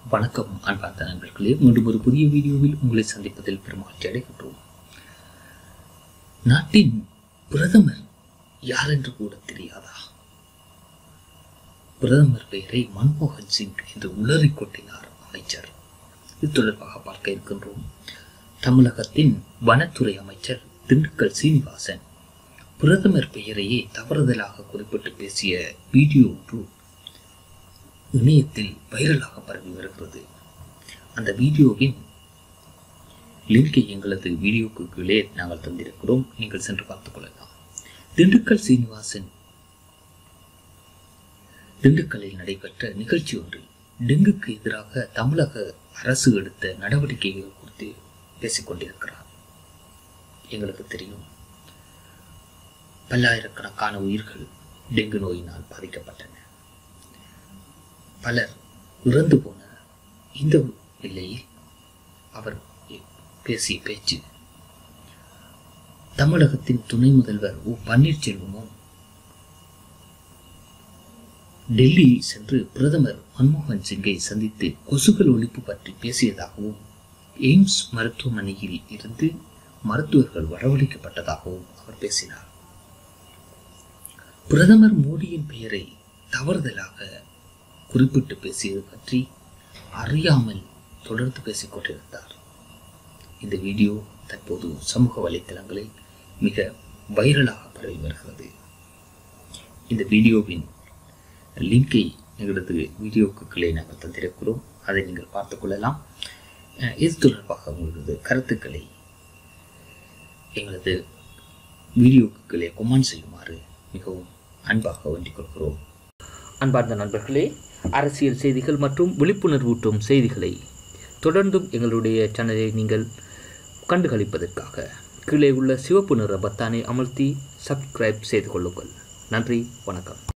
வணக்கம் அன்பார்ந்த நண்பர்களே மீண்டும் ஒரு புதிய வீடியோவில் உங்களை சந்திப்பதில் பெருமகிழ்ச்சி அடைகின்றோம் நாட்டின் பிரதமர் யார் என்று கூட தெரியாதா பிரதமர் பெயரை மன்மோகன் சிங் என்று உளறி கொட்டினார் அமைச்சர் இது தொடர்பாக பார்க்க இருக்கின்றோம் தமிழகத்தின் வனத்துறை அமைச்சர் திண்டுக்கல் சீனிவாசன் பிரதமர் பெயரையே தவறுதலாக குறிப்பிட்டு பேசிய வீடியோ ஒன்று இணையத்தில் வைரலாக பரவி வருகிறது அந்த வீடியோவின் லிங்கை எங்களது வீடியோக்கு கீழே நாங்கள் தந்திருக்கிறோம் நீங்கள் சென்று பார்த்துக் கொள்ளலாம் திண்டுக்கல் சீனிவாசன் திண்டுக்கல்லில் நடைபெற்ற நிகழ்ச்சி ஒன்றில் டெங்குக்கு எதிராக தமிழக அரசு எடுத்த நடவடிக்கைகள் குறித்து பேசிக் கொண்டிருக்கிறார் எங்களுக்கு தெரியும் பல்லாயிரக்கணக்கான உயிர்கள் டெங்கு நோயினால் பாதிக்கப்பட்டன பலர் இறந்து போன இந்த நிலையில் அவர் பேசிய பேச்சு தமிழகத்தின் துணை முதல்வர் ஓ பன்னீர்செல்வமும் டெல்லி சென்று பிரதமர் மன்மோகன் சிங்கை சந்தித்து கொசுக்கள் ஒழிப்பு பற்றி பேசியதாகவும் எய்ம்ஸ் மருத்துவமனையில் இருந்து மருத்துவர்கள் வரவழைக்கப்பட்டதாகவும் அவர் பேசினார் பிரதமர் மோடியின் பெயரை தவறுதலாக குறிப்பிட்டு பேசியது பற்றி அறியாமல் தொடர்ந்து பேசிக் கொண்டிருந்தார் இந்த வீடியோ தற்போது சமூக வலைத்தளங்களில் மிக வைரலாக பரவி வருகிறது இந்த வீடியோவின் லிங்கை எங்களது வீடியோக்கு கீழே நாங்கள் தந்திருக்கிறோம் அதை நீங்கள் பார்த்துக் கொள்ளலாம் அஹ் இது தொடர்பாக உங்களது கருத்துக்களை எங்களது வீடியோக்கு கீழே கொமெண்ட் செய்யுமாறு மிகவும் அன்பாக வேண்டிக் கொள்கிறோம் அன்பார்ந்த நண்பர்களே அரசியல் செய்திகள் மற்றும் விழிப்புணர்வூட்டும் செய்திகளை தொடர்ந்தும் எங்களுடைய சேனலை நீங்கள் கண்டுகளிப்பதற்காக கீழே உள்ள சிவப்பு நிற பத்தானை அமர்த்தி சப்ஸ்கிரைப் செய்து கொள்ளுங்கள் நன்றி வணக்கம்